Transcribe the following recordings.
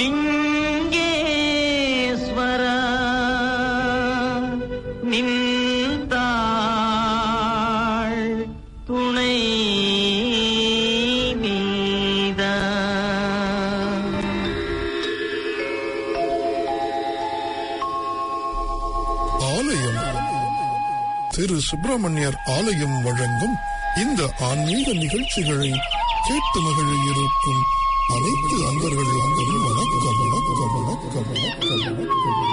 லிங்கேஸ்வரா நின்றாள் துணை நீதா ஆலயம் திரு சுப்பிரமணியர் ஆலயம் வழங்கும் இந்த ஆன்மீக நிகழ்ச்சிகளை கேட்டு மகிழ இருக்கும் அனைத்து அன்பர்களுக்கும் வணக்கம் வணக்கம் வணக்கம் வணக்கம் வணக்கம்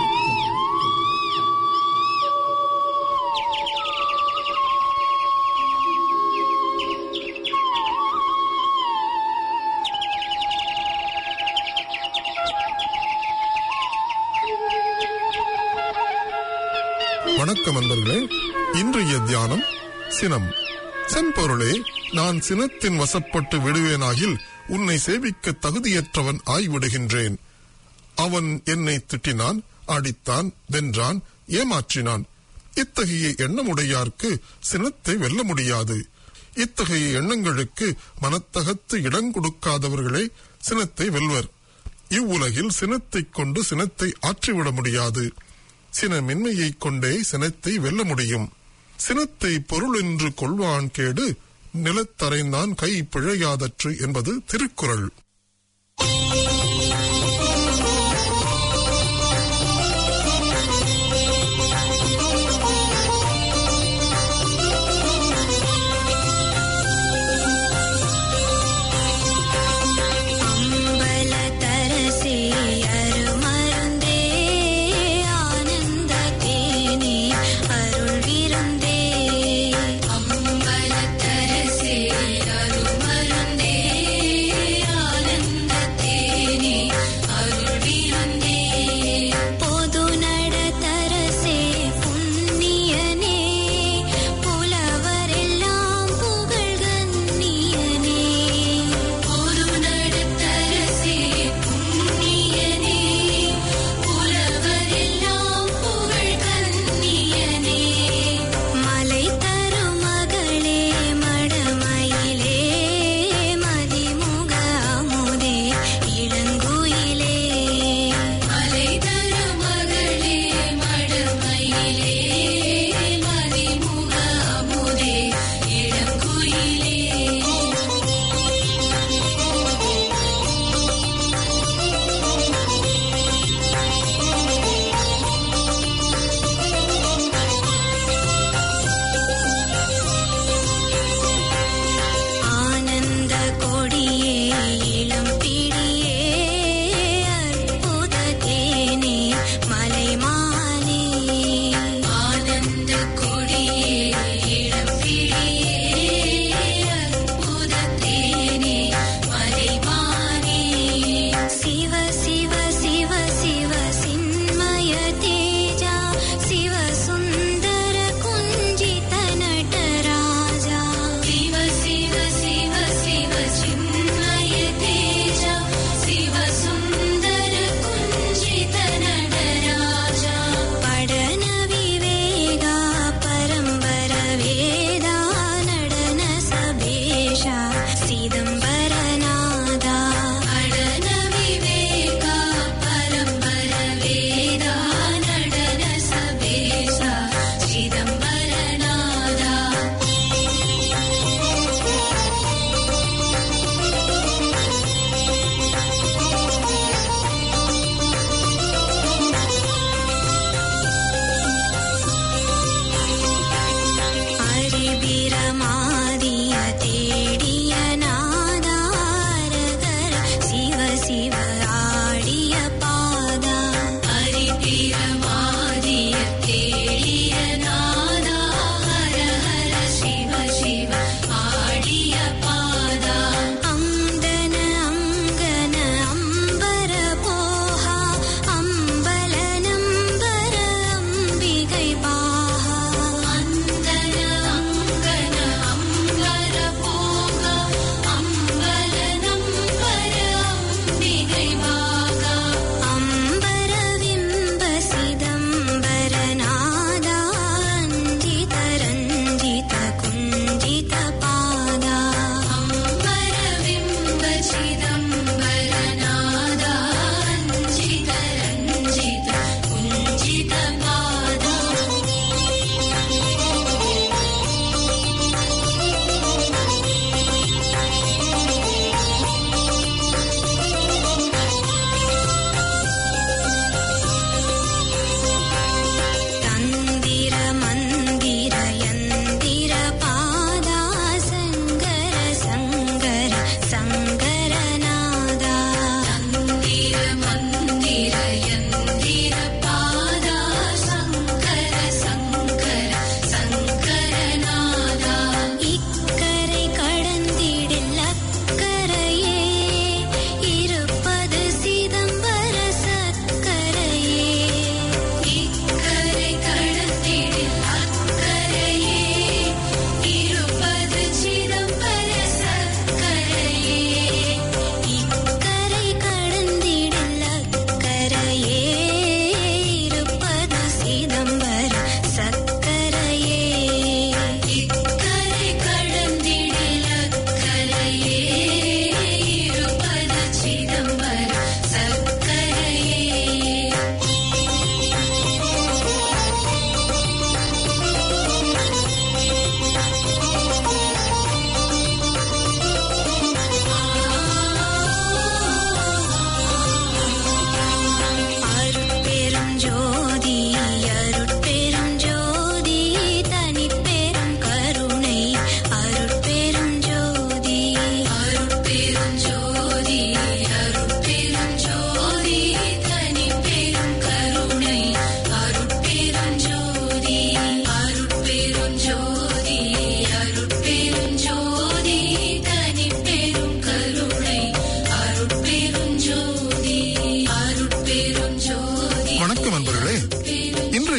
வணக்கம் அன்பர்களே இன்றைய தியானம் சினம் செம்பொருளே நான் சினத்தின் வசப்பட்டு விடுவேனாகில் உன்னை சேவிக்க தகுதியற்றவன் ஆய்விடுகின்றேன் அவன் என்னை திட்டினான் அடித்தான் வென்றான் ஏமாற்றினான் இத்தகைய எண்ணமுடையார்க்கு சினத்தை வெல்ல முடியாது இத்தகைய எண்ணங்களுக்கு மனத்தகத்து இடம் கொடுக்காதவர்களே சினத்தை வெல்வர் இவ்வுலகில் சினத்தைக் கொண்டு சினத்தை ஆற்றிவிட முடியாது சினமின்மையைக் கொண்டே சினத்தை வெல்ல முடியும் சினத்தை பொருள் என்று கொள்வான் கேடு நிலத்தரைந்தான் கை பிழையாதற்று என்பது திருக்குறள் அம்பலத்தரசே அருமருந்தே ஆனந்த தேனே அருள் விருந்தே அம்பலத்தரசே அருமருந்தே ஆனந்த தேனே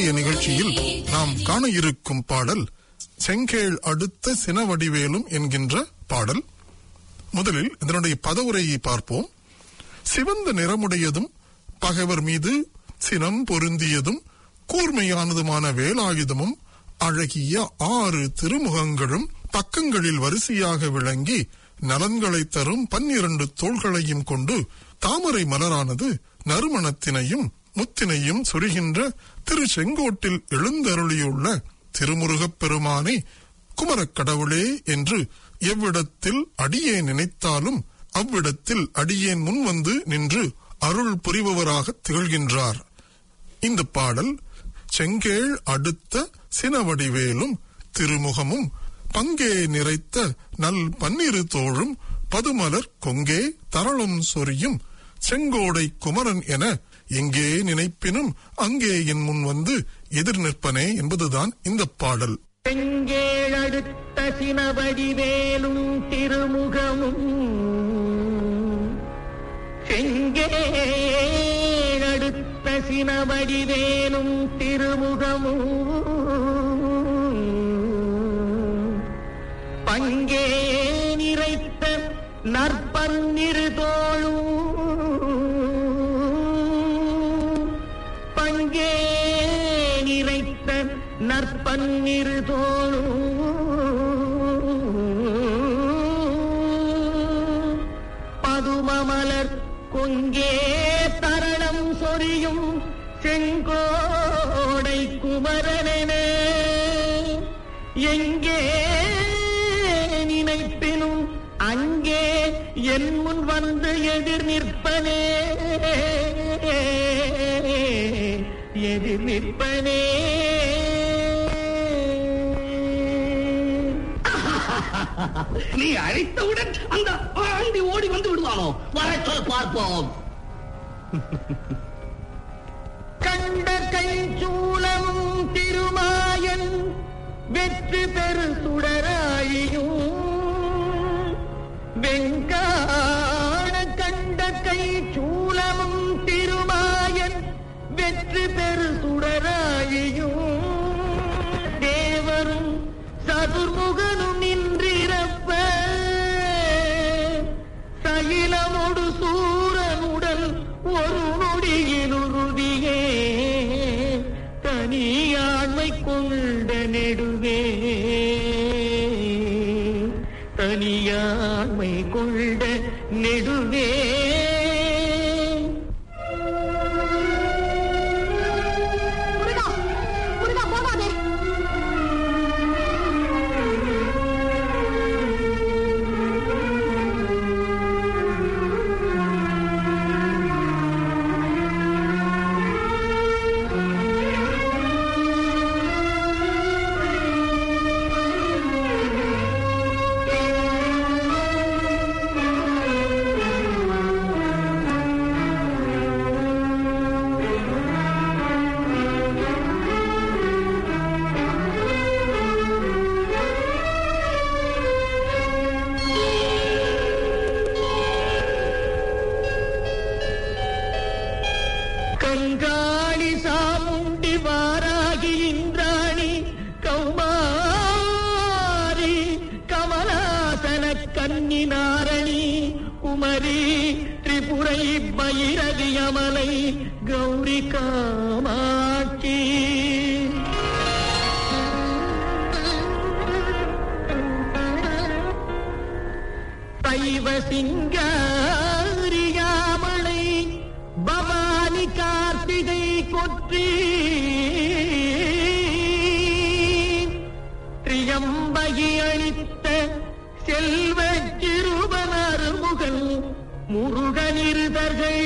இன்றைய நிகழ்ச்சியில் நாம் காண இருக்கும் பாடல் செங்கேள் அடுத்த சினவடிவேலும் என்கின்ற பாடல் முதலில் இதனுடைய பதவுரையை பார்ப்போம் சிவந்த நிறமுடையதும் பகைவர் மீது சினம் பொருந்தியதும் கூர்மையானதுமான வேலாயுதமும் அழகிய ஆறு திருமுகங்களும் பக்கங்களில் வரிசையாக விளங்கி நலன்களை தரும் பன்னிரண்டு தோள்களையும் கொண்டு தாமரை மலரானது நறுமணத்தினையும் முத்தினையும் சொரிகின்ற திரு செங்கோட்டில் எழுந்தருளியுள்ள திருமுருகப் பெருமானை குமரக் கடவுளே என்று எவ்விடத்தில் அடியே நினைத்தாலும் அவ்விடத்தில் அடியேன் முன் வந்து நின்று அருள் புரிபவராக திகழ்கின்றார் இந்த பாடல் செங்கேள் அடுத்த சினவடிவேலும் திருமுகமும் பங்கே நிறைத்த நல் பன்னிரு தோழும் பதுமலர் கொங்கே தரளும் சொரியும் செங்கோடை குமரன் என எங்கே நினைப்பினும் அங்கே என் முன் வந்து எதிர் நிற்பனே என்பதுதான் இந்த பாடல் செங்கேழடுத்த சினவடிவேலும் திருமுகமும் செங்கேழடுத்த சினவடிவேலும் திருமுகமும் பங்கே நிறைத்த நற்பன்னிரு தோளும் பங்கே நிறைத்த நற்பன்னிரு தோளும் பதுமமலர் கொங்கே தரணம் சொரியும் செங்கோடை குமரனென எங்கே நினைப்பினும் அங்கே என் முன் வந்து எதிர் நிற்பனே எதிர் நிற்பனே நீ அழைத்தவுடன் அந்த ஆண்டி ஓடி வந்து விடுவானோ வர சொல் பார்ப்போம் கண்ட கைச்சூலம் திருமாயன் வெற்றி பெரு சுடராழியும் வெங்கான கண்ட கைச்சூலமும் திருமாயன் வெற்றி பெரு சுடராழியும் தேவரும் சதுர்முகனும் நின்றிருப்ப சகிலமொடு சூரனுடன் ஒரு நொடியில் உறுதியே தனியாண்மை கொண்ட நெடுவே தனியாண்மை கொண்ட நெடுவே முருகா முருகா போகாதே கங்காளி சாமுண்டி வாராகி இந்திராணி கௌமாரி கமலாசன கன்னி நாரணி குமரி திரிபுரை பைரவி அமலை கௌரி காமாட்சி சைவ சிங்காரியாமலை பவானி கார்த்திகை கொற்றி திரியம்பகி அளித்த செல்வ சிறுவனருமுகன் முருகனிருதர்கள்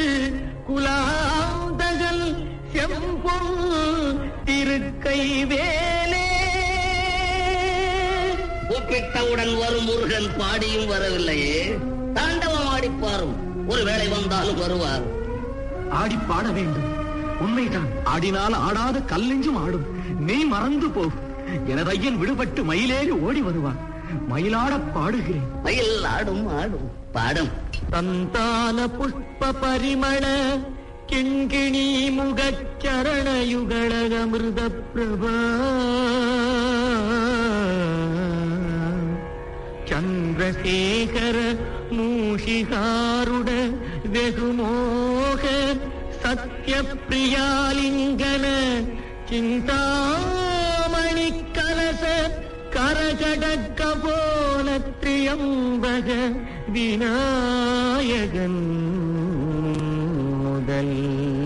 குலாந்தகல் செம்பொன் திருக்கை வேலே கூப்பிட்டவுடன் வரும் முருகன் பாடியும் வரவில்லையே தாண்டவம் ஆடிப்பாரும் ஒருவேளை வந்தாலும் வருவார் ஆடி பாட வேண்டும் உண்மைதான் ஆடினால் ஆடாத கல்லெஞ்சும் ஆடும் நீ மறந்து போ எனது ஐயன் விடுபட்டு மயிலேறி ஓடி வருவான் மயிலாட பாடுகிறேன் மயில் ஆடும் ஆடும் பாடும் சந்தான புஷ்ப பரிமள கிண்கிணி முகச்சரணயுகளகமிருத பிரபா சந்திரசேகர மூஷிகாருட வெகுமோக சத்யப்பிரியாலிங்கன சிந்தாமணி கலச கரகடக்க போல திரியம்பக விநாயகன் முதல்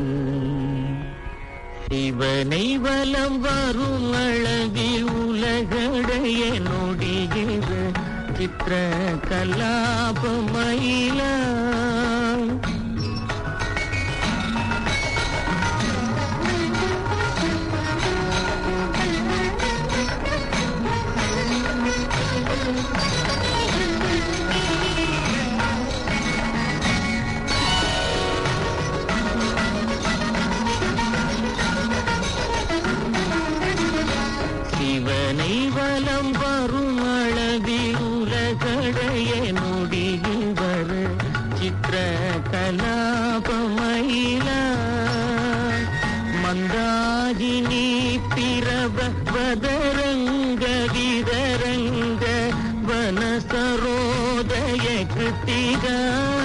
சிவனை வலம் வரும் அளவில் உலகடைய நொடிகிற சித்திர கலாபமயில சிவனை வலம் வரும் அளவில் உலகடைய நொடிகின்ற சித்திர கலாபமயில மந்தாகினி பிரப வதரங்க விதரங்க வனசரோதய கிருத்திகா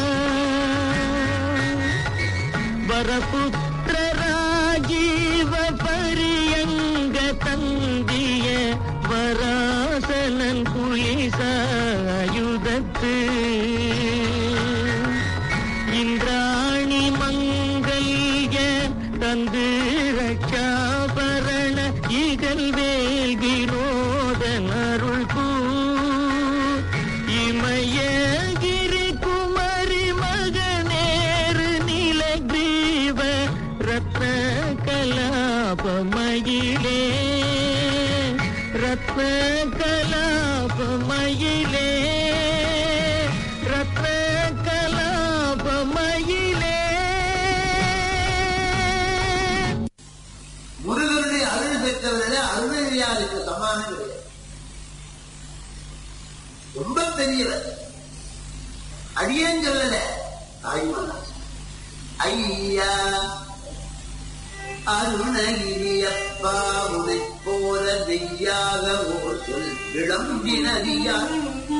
வரபுத்திர ராஜீவ பரியங்க தந்திய வராசனன் குயிசாயுதத்து இந்திராணி மங்கல்ய தந்து ரட்சாபரண இகழ்வேல் வினோதன் அருள் கூ இமயகிரி குமரி மகனேறு நிலகிரீவ ரத்ன கலாபமயிலே ரத்ன கலாபமயிலே ரத்ன கலாபமயிலே முருகனுடைய அருள் பெற்றவர்களே அருணகிரியாருக்கு சமானம் கிடையாது ரொம்ப பெரியவர் அடியேன் சொல்லல தாய்மலா ஐயா அருணகிரியப்பா உனைப் போல வெய்யாக ஓர் சொல் விளம்பினதியார்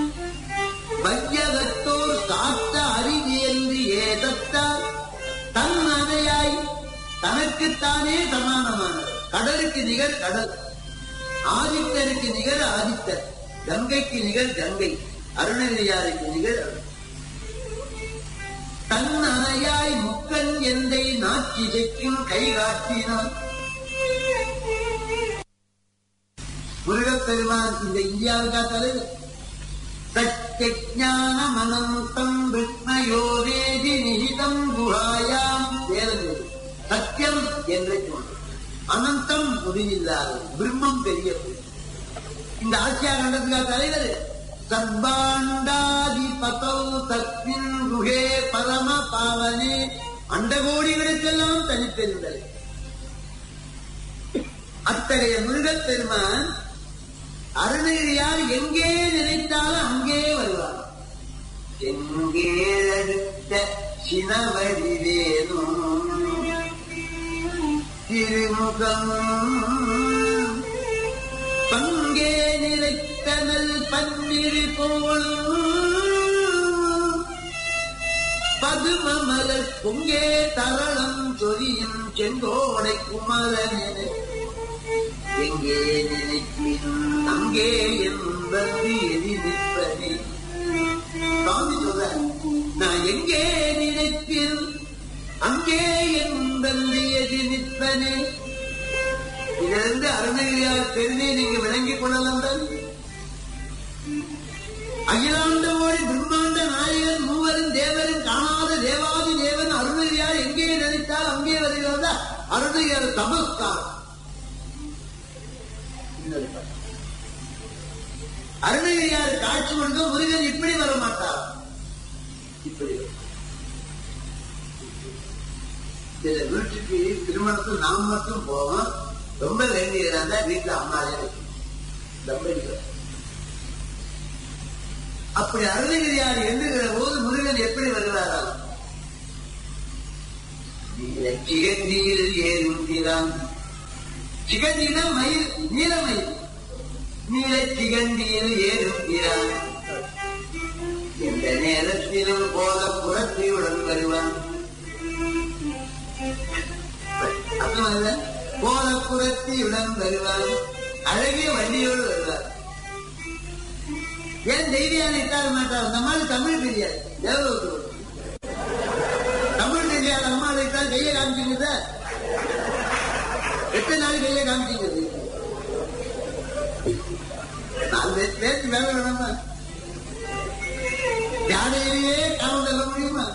வையகத்தோர் காத்த அறிவு என்று ஏதத்தார் தன் அதையாய் தனக்குத்தானே சமானமானவர் கடலுக்கு நிகர் கடல் ஆதித்தருக்கு நிகர் ஆதித்தர் கங்கைக்கு நிகர் கங்கை அருணகிரியாருக்கு நிகர் அருண். தன் அணையாய் முக்கன் எந்தை நாச்சிதைக்கும் கை காட்டினான் முருகப்பெருமான் இந்த இந்தியாவுக்கா தலைவர் சத்தியஜானம் அனந்தம் விக்மயோவேதி நிகிதம் குஹாயாம் வேதம் சத்தியம் என்று சொல்லும் அனந்தம் முடிவில்லாதது பிரம்மம் பெரியது இந்த ஆசியா கண்டத்துக்கா தலைவர் சர்வாண்டாதி பதௌ தஸ்மின் குஹே பரம பாவனே அண்டகோடிகளுக்கெல்லாம் தனிப்பெருந்தலை அத்தகைய முருகப் பெருமான் அருணகிரியார் எங்கே நினைத்தாலும் அங்கே வருவார் எங்கே அடுத்த சினவடிவேனும் திருமுகம் பங்கே நிலைத்தனல் பன்னிரு போலும் பதுமமலர் பொங்கே தரளம் சொரியும் செங்கோடை குமரனே எங்கே நினைப்பினும் அங்கே என்பது எதி நிற்பதே சுவாமி சொல்ற நான் எங்கே நினைப்பினும் அங்கே என்பது எதி நிற்பனே இதிலிருந்து அருணகிரியார் பெருமை நீங்க விளங்கிக் கொள்ளலாம் தான் அகிலாண்ட ஓடி பிரம்மாண்ட நாயகன் மூவரும் தேவரும் காணாத தேவாதி தேவன் அருணகிரியார் எங்கே நினைத்தால் அங்கே வருகிறதா அருணகிரியார் தபஸ்காரம் அருணகிரியார் காட்சி கொடுக்க முருகன் இப்படி வர மாட்டார் இப்படி வரும். சில வீட்டுக்கு திருமணத்துக்கு நாம் மட்டும் போவோம் ரொம்ப வேண்டியதா இருந்தா வீட்டுல அம்மாலே இருக்கும். தம்பதிகள் அப்படி அருணகிரியார் எண்ணுகிற போது முருகன் எப்படி வருவாராம் சிகந்தியில் ஏறுகிறான் சிகந்தின மயில் நீலமயில் நீல சிகந்தியில் ஏறுகிறான் எந்த நேரத்திலும் போல புறத்தையுடன் வருவான் அர்த்தமல்ல போல புறத்தியுடன் வருவான் அழகிய வண்டியோடு வருவார் ஏன் தைரியம் இட்டால் மாட்டார் நம்மால் தமிழ் தெரியாது தேவலோகத்தில் தமிழ் தெரியாத அம்மாள் இட்டால் கையை காமிச்சிங்க எத்தனை நாள் கையை காமிச்சிங்கிறது நான் பேச்சு வேலை வேணாமா ஜாடையிலேயே காலம் சொல்ல முடியுமா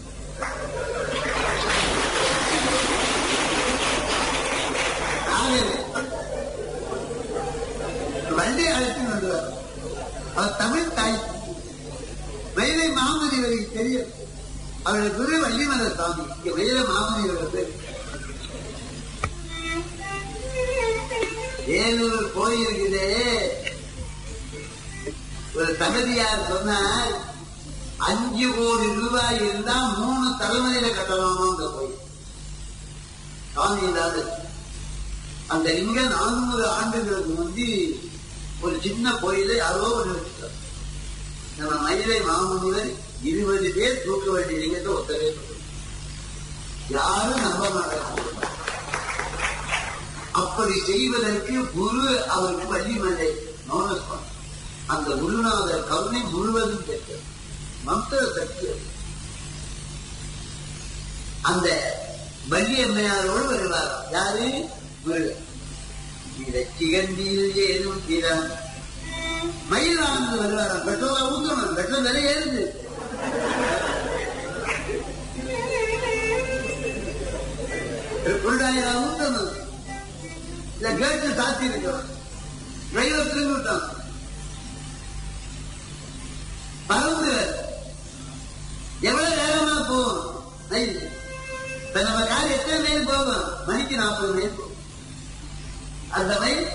ஆகவே வண்டி அழைத்து வருவார் அவர் தமிழ் தாய் மயிலை மாமனிவருக்கு தெரியும் அவருடைய குரு வள்ளிமல சாமி இங்க மயில மாமனிவரோட பேர் வேலூர் கோயிலுக்குதே ஒரு தகுதியார் சொன்னார் அஞ்சு கோடி ரூபாய் இருந்தா மூணு தலைமுறையில கட்டலாமா அந்த கோயில் சாமி இல்லாத அந்த லிங்கம் நானூறு ஆண்டுகளுக்கு முந்தி ஒரு சின்ன கோயிலை யாரோ ஒண்ணு வச்சுட்டார் நம்ம மயிலை மாமுனிவர் இருபது பேர் தூக்க வேண்டிய லிங்கத்தை ஒத்தவே யாரும் நம்ப மாட்டாங்க அப்படி செய்வதற்கு குரு அவருக்கு வள்ளிமலை நோனஸ்வாமி அந்த குருநாதர் கருணை முழுவதும் பெற்றது மந்திர சக்தி அது. அந்த வள்ளி அம்மையாரோடு வருவார் யாரு முருகன் இந்த சிகண்டியில் ஏதும் திறம் மயிலாந்து வருவாராம் பெட்ரோலா ஊத்தணும் பெட்ரோல் விலை ஏறுது ரெண்டாயிரம் ஊத்தணும் இல்ல கேட்டு சாத்தி இருக்கிறோம் டிரைவர் திரும்பி விட்டான் பறந்து எவ்வளவு வேகமா போகும் ரயில் இப்ப நம்ம கார் எத்தனை மைல் போகும் மணிக்கு நாற்பது மைல் போகும் அந்த மைல்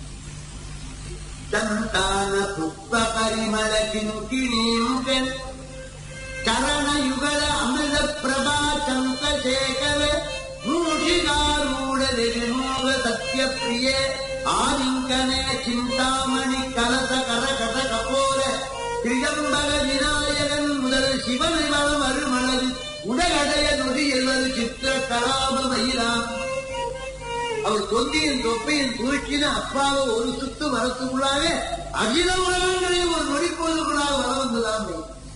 தந்தான புப்ப பரிமள கிணியுங்கள் கரண யுகல அமிர்த பிரபா சந்த சேகர மூஷிகாரூட நிர்மூல சத்ய பிரிய ஆலிங்கனே சிந்தாமணி கலச கர கட கபோர திரியம்பக விநாயகன் முதல் சிவனை வளம் அருமளது உடகடைய நொடி எழுவது சித்திர கலாப மயிலாம் அவர் தொந்தியின் தொப்பையின் தூக்கின அப்பாவை ஒரு சுத்து வரத்துக்குள்ளாக அகில உலகங்களையும் ஒரு நொடிப்பொழுதுக்குள்ளாக வர வந்துதான்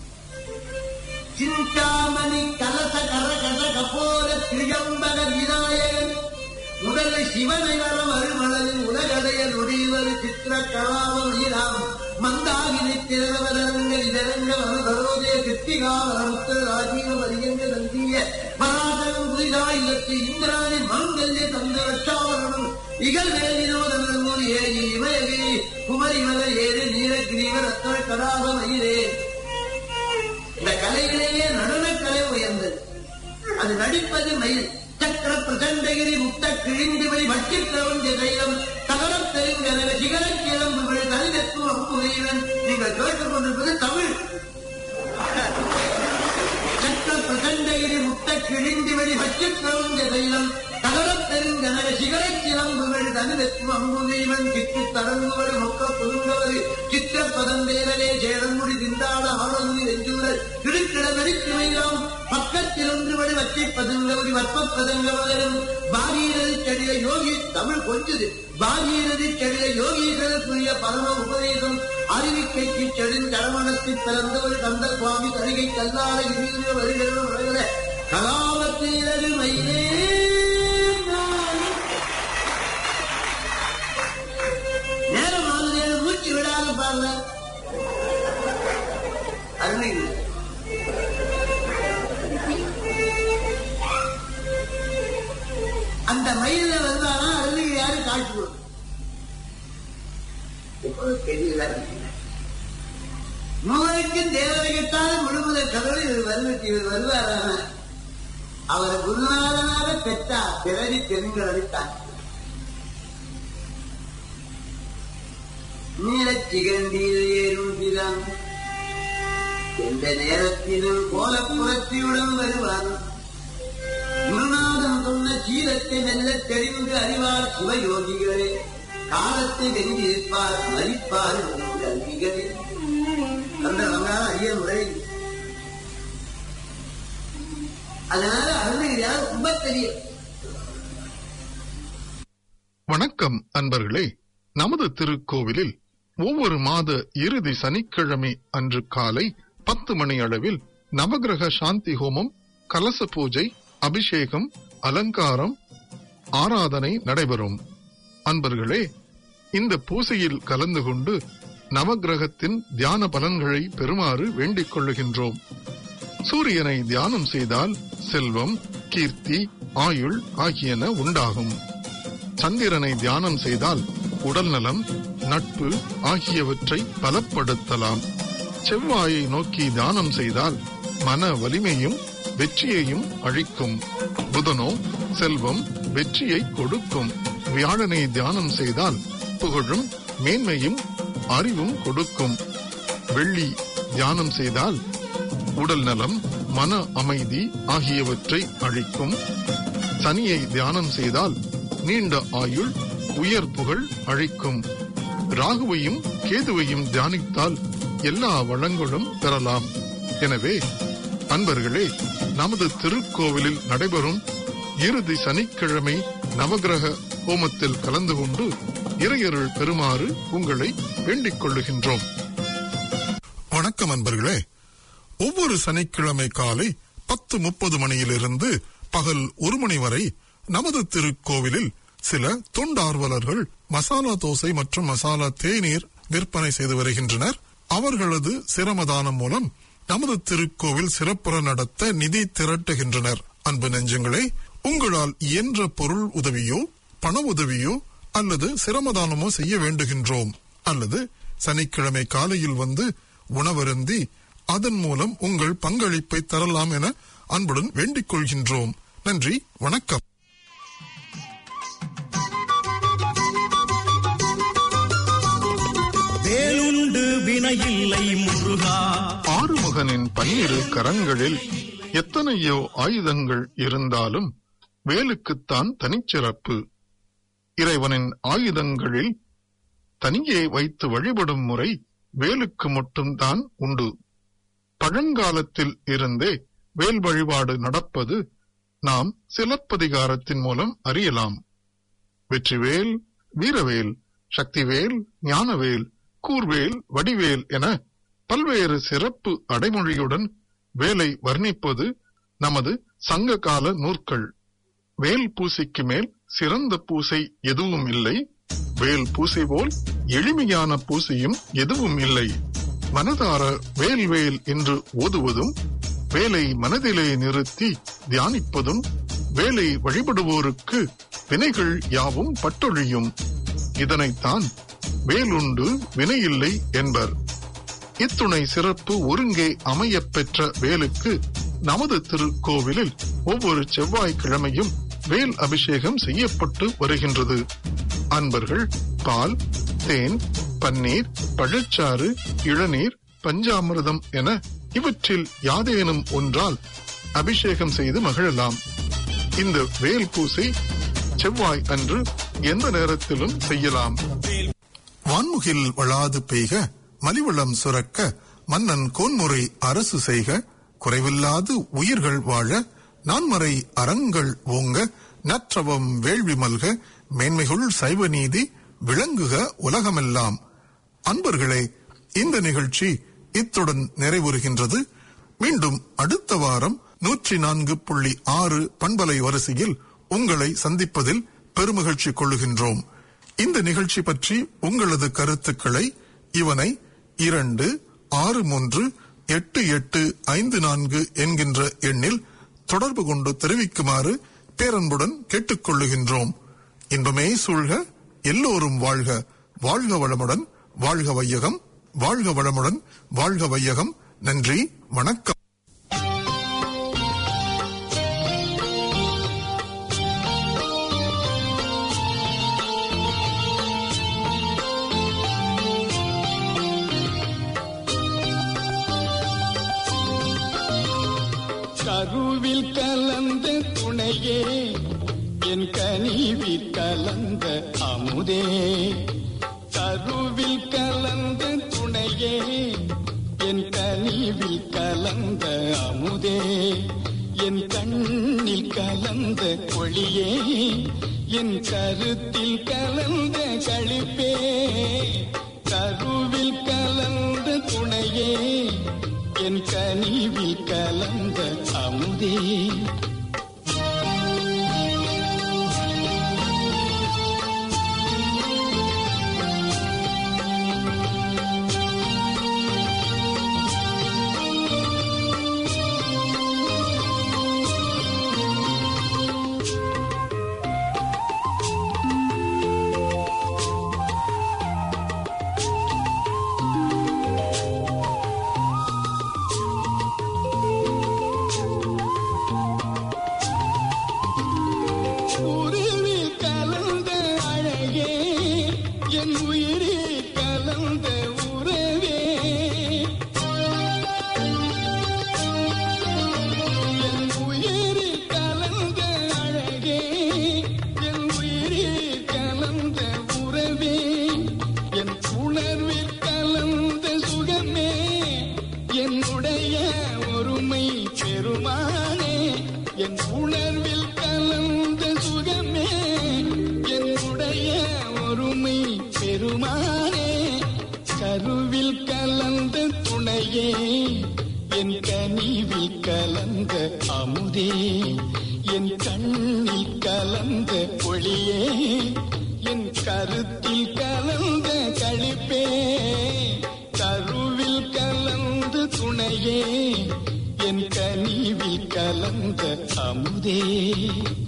சிந்தாமணி கலச கர கட கபோர திரியம்பக விநாயகன் முதலை சிவனை வரம் அருமளவில் உலகடைய நொடிவர் சித்திர கலாபம் ஈராம் மந்தாகினி திரவரங்கள் இதரங்க வனதரோதய கிருத்திகா வரமுத்த ராஜீவ மரியங்க நந்திய பராசரம் புதிதா இல்லத்து இந்திராணி மங்கல்ய தந்த ரட்சாவரணம் இகழ்வே வினோதங்கள் மூல் ஏகி இமயகிரி குமரிமல ஏறு நீலகிரீவ ரத்ன கடாப மயிலே இந்த கலையிலேயே நடனக்கலை உயர்ந்தது அது நடிப்பது மயில் சக்கர பிரசண்டகிரி முக்த கிழிந்து வழி வட்டி பிரபஞ்ச தைலம் தகரம் தெரிந்தன சிகர கிளம்பு விழு தனிதத்துவம் அம்புகையுடன் நீங்கள் கேட்டுக் கொண்டிருப்பது தமிழ் சக்கர பிரசண்டகிரி முக்த கிழிந்து வழி வட்டி பிரபஞ்ச தைலம் தகரம் தெரிந்தன சிகர கிளம்பு விழு தனிதத்துவம் அம்புகையுடன் சித்து தடங்குவது மொக்க புதுங்கவது சித்திர பதம்பேரலே சேரன்முடி திண்டாட ஆடலுதி வெஞ்சூரல் திருக்கிட நடித்துமையாம் பக்கத்தில் ஒன்று வழி வச்சை பதுங்கவதி வற்ப பதங்கவதரும் பாகீரதி செடிய யோகி தமிழ் கொஞ்சது பாகீரதி செடிய யோகீஸ்வரக்குரிய பரம உபதேசம் அறிவிக்கைக்கு செடின் கரமணத்தில் பிறந்தவர் கந்த சுவாமி கரிகை கல்லால இருந்து வருகிற கலாவத்தீரது மயிலே நேரம் ஆகுது மூச்சு விடாத பாருங்க அருமை இல்லை. அந்த மயில வந்தானா அருள் யாரு காட்சி கொடுக்கும் எப்போது தெரியல மூவருக்கும் தேவதை கிட்டாலும் முழுமுதல் கடவுள் இவர் வருவத்தி இவர் வருவாரான அவரை குருநாதனாக பெற்றார் பிறவி பெருங்கடலைத்தான் நீலச் சிகண்டியில் ஏறும் பிரான் எந்த நேரத்திலும் கோலப்புறத்தியுடன் வருவான் குருநாத வேதத்தை மெல்ல தெரிந்து அறிவார் சிவயோகிகளே காலத்தை வென்றிருப்பார் மதிப்பார் கல்விகளே அந்த வந்தால் அரிய முறை அதனால அருணகிரியார் ரொம்ப தெரியும் வணக்கம் அன்பர்களே நமது திருக்கோவிலில் ஒவ்வொரு மாத இறுதி சனிக்கிழமை அன்று காலை பத்து மணி அளவில் நவகிரக சாந்தி ஹோமம் கலச பூஜை அபிஷேகம் அலங்காரம் ஆராதனை நடைபெறும் அன்பர்களே இந்த பூசையில் கலந்து கொண்டு நவகிரகத்தின் தியான பலன்களை பெறுமாறு வேண்டிக் கொள்ளுகின்றோம் சூரியனை தியானம் செய்தால் செல்வம் கீர்த்தி ஆயுள் ஆகியன உண்டாகும் சந்திரனை தியானம் செய்தால் உடல் நலம் நட்பு ஆகியவற்றை பலப்படுத்தலாம் செவ்வாயை நோக்கி தியானம் செய்தால் மன வலிமையும் வெற்றியையும் அழிக்கும் புதனோ செல்வம் வெற்றியை கொடுக்கும் வியாழனை தியானம் செய்தால் புகழும் மேன்மையும் அறிவும் கொடுக்கும் வெள்ளி தியானம் செய்தால் உடல் நலம் மன அமைதி ஆகியவற்றை அழிக்கும் சனியை தியானம் செய்தால் நீண்ட ஆயுள் உயர் புகழ் அழிக்கும் ராகுவையும் கேதுவையும் தியானித்தால் எல்லா வளங்களும் பெறலாம் எனவே அன்பர்களே நமது திருக்கோவிலில் நடைபெறும் இறுதி சனிக்கிழமை நவகிரக ஹோமத்தில் கலந்து கொண்டு இறையருள் பெறுமாறு உங்களை வேண்டிக் கொள்ளுகின்றோம் வணக்கம் அன்பர்களே ஒவ்வொரு சனிக்கிழமை காலை பத்து முப்பது மணியிலிருந்து பகல் ஒரு மணி வரை நமது திருக்கோவிலில் சில தொண்டார்வலர்கள் மசாலா தோசை மற்றும் மசாலா தேநீர் விற்பனை செய்து வருகின்றனர் அவர்களது சிரமதானம் மூலம் நமது திருக்கோவில் சிறப்புற நடத்த நிதி திரட்டுகின்றனர் அன்பு நெஞ்சங்களே உங்களால் இயன்ற பொருள் உதவியோ பண உதவியோ அல்லது சிரமதானமோ செய்ய வேண்டுகின்றோம் அல்லது சனிக்கிழமை காலையில் வந்து உணவருந்தி அதன் மூலம் உங்கள் பங்களிப்பை தரலாம் என அன்புடன் வேண்டிக் கொள்கின்றோம் நன்றி வணக்கம் வேலுண்டு வினையில்லை முருகா ஆறுமுகனின் பன்னிரு கரங்களில் எத்தனையோ ஆயுதங்கள் இருந்தாலும் வேலுக்குத்தான் தனிச்சிறப்பு இறைவனின் ஆயுதங்களில் தனியே வைத்து வழிபடும் முறை வேலுக்கு மட்டும்தான் உண்டு பழங்காலத்தில் இருந்தே வேல் வழிபாடு நடப்பது நாம் சிலப்பதிகாரத்தின் மூலம் அறியலாம் வெற்றிவேல் வீரவேல் சக்திவேல் ஞானவேல் கூர்வேல் வடிவேல் என பல்வேறு சிறப்பு அடைமொழியுடன் வேலை வர்ணிப்பது நமது சங்க கால நூற்கள் வேல் பூசைக்கு மேல் சிறந்த பூசை எதுவும் இல்லை வேல் பூசை போல் எளிமையான பூசையும் எதுவும் இல்லை மனதார வேல் வேல் என்று ஓதுவதும் வேலை மனதிலே நிறுத்தி தியானிப்பதும் வேலை வழிபடுவோருக்கு வினைகள் யாவும் பட்டொழியும் இதனைத்தான் வேலுண்டு வினையில்லை என்பர் இத்துணை சிறப்பு ஒருங்கே அமையப் பெற்ற வேலுக்கு நமது திருக்கோவிலில் ஒவ்வொரு செவ்வாய்க்கிழமையும் வேல் அபிஷேகம் செய்யப்பட்டு வருகின்றது அன்பர்கள் பால் தேன் பன்னீர் பழச்சாறு இளநீர் பஞ்சாமிர்தம் என இவற்றில் யாதேனும் ஒன்றால் அபிஷேகம் செய்து மகிழலாம் இந்த வேல் பூசை செவ்வாய் அன்று எந்த நேரத்திலும் செய்யலாம் வான்முகில் வளாது பெய்க மலிவளம் சுரக்க மன்னன் கோன்முறை அரசு செய்க குறைவில்லாது உயிர்கள் வாழ நான்மறை அறங்கள் ஓங்க நற்றவம் வேள்வி மல்க மேன்மைகுள் சைவ நீதி விளங்குக உலகமெல்லாம் அன்பர்களே இந்த நிகழ்ச்சி இத்துடன் நிறைவுறுகின்றது மீண்டும் அடுத்த வாரம் நூற்றி நான்கு புள்ளி ஆறு பண்பலை வரிசையில் உங்களை சந்திப்பதில் பெருமகிழ்ச்சி கொள்ளுகின்றோம் இந்த நிகழ்ச்சி பற்றி உங்களது கருத்துக்களை இவனை இரண்டு ஆறு மூன்று எட்டு எட்டு ஐந்து நான்கு என்கின்ற எண்ணில் தொடர்பு கொண்டு தெரிவிக்குமாறு பேரன்புடன் கேட்டுக்கொள்ளுகின்றோம் இன்பமே சூழ்க எல்லோரும் வாழ்க வாழ்க வளமுடன் வாழ்க வையகம் வாழ்க வளமுடன் வாழ்க வையகம் நன்றி வணக்கம் கருவில் கலந்த துணையே என் கனிவில் கலந்த அமுதே கருவில் கலந்த துணையே என் கனிவில் கலந்த அமுதே என் கண்ணில் கலந்த ஒளியே என் கருத்தில் கலந்த களிப்பே கருவில் கலந்த துணையே என் கனிவில் கலந்த அமுதே உருவில் கலந்த அழகே என் உயிரில் கலந்த உறவே என் உயிரில் கலந்த அழகே என் உயிரில் கலந்த உறவே என் உணர்வில் கலந்த சுகமே என்னுடைய ஒருமை பெருமானே என் உணர்வில் கலந்த சுகமே என்னுடைய ஒருமை பெருமானே கருவில் கலந்த துணையே என் கனிவில் கலந்த அமுதே என் கண்ணில் கலந்த ஒளியே என் கருத்தில் கலந்த களிப்பே கருவில் கலந்த துணையே என் கனிவில் கலந்த அமுதே